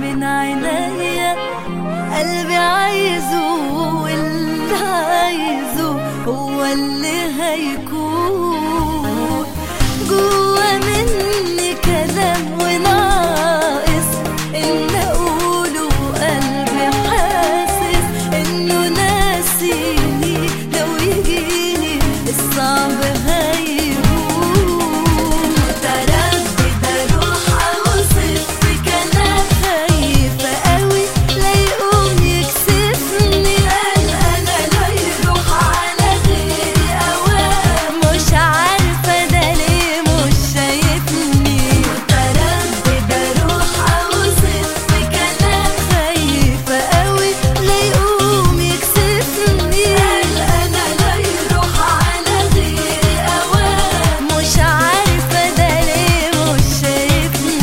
بين عينيا قلبي عايزه واللي عايزه هو اللي هيكون جوا مني كلام وناقص ان اقوله قلبي حاسس انه ناسيني لو يجيني الصعب هيهون متردد اروح اوصف في كلام خايفة قوي لا يقوم يكسفني قال انا لا يروح على غيري اوام مش عارفة ده ليه مش شايفني متردد اروح اوصف في كلام خايفة قوي لا يقوم يكسفني قال انا لا يروح على غيري اوام مش عارفة ده ليه مش شايفني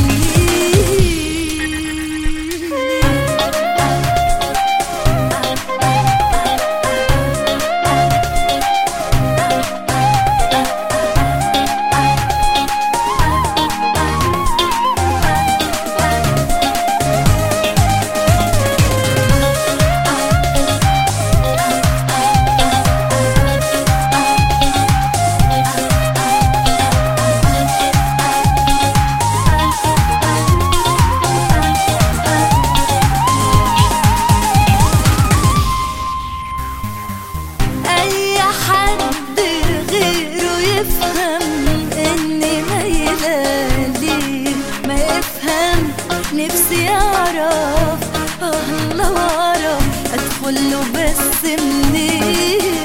اي حد غيره يفهم اني مايله ليه ما يفهم نفسي اعرف اه لو اعرف ادخل له بس منين